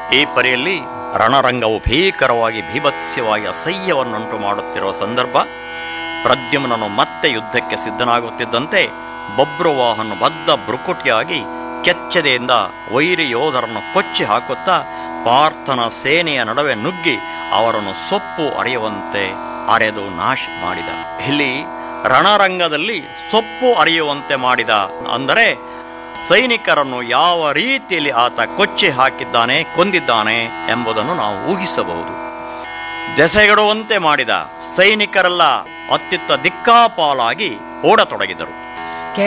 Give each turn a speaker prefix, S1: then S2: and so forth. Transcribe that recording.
S1: ಈ ಪರಿಯಲ್ಲಿ ರಣರಂಗವು ಭೀಕರವಾಗಿ ಭೀಭತ್ಸ್ಯವಾಗಿ ಅಸಹ್ಯವನ್ನುಂಟು ಮಾಡುತ್ತಿರುವ ಸಂದರ್ಭ ಪ್ರದ್ಯುಮ್ನನು ಮತ್ತೆ ಯುದ್ಧಕ್ಕೆ ಸಿದ್ಧನಾಗುತ್ತಿದ್ದಂತೆ ಬಬ್ರುವಾಹನು ಬದ್ಧ ಬೃಕುಟಿಯಾಗಿ ಕೆಚ್ಚದೆಯಿಂದ ವೈರಿ ಯೋಧರನ್ನು ಕೊಚ್ಚಿ ಹಾಕುತ್ತಾ ಪಾರ್ಥನ ಸೇನೆಯ ನಡುವೆ ನುಗ್ಗಿ ಅವರನ್ನು ಸೊಪ್ಪು ಅರಿಯುವಂತೆ ಅರೆದು ನಾಶ ಮಾಡಿದ ಇಲ್ಲಿ ರಣರಂಗದಲ್ಲಿ ಸೊಪ್ಪು ಅರಿಯುವಂತೆ ಮಾಡಿದ ಅಂದರೆ ಸೈನಿಕರನ್ನು ಯಾವ ರೀತಿಯಲ್ಲಿ ಆತ ಕೊಚ್ಚಿ ಹಾಕಿದ್ದಾನೆ ಕೊಂದಿದ್ದಾನೆ ಎಂಬುದನ್ನು ನಾವು ಊಹಿಸಬಹುದು ದೆಸೆಗೆಡುವಂತೆ ಮಾಡಿದ ಸೈನಿಕರೆಲ್ಲ ಅತ್ಯುತ್ತ ದಿಕ್ಕಾಪಾಲಾಗಿ ಓಡತೊಡಗಿದರು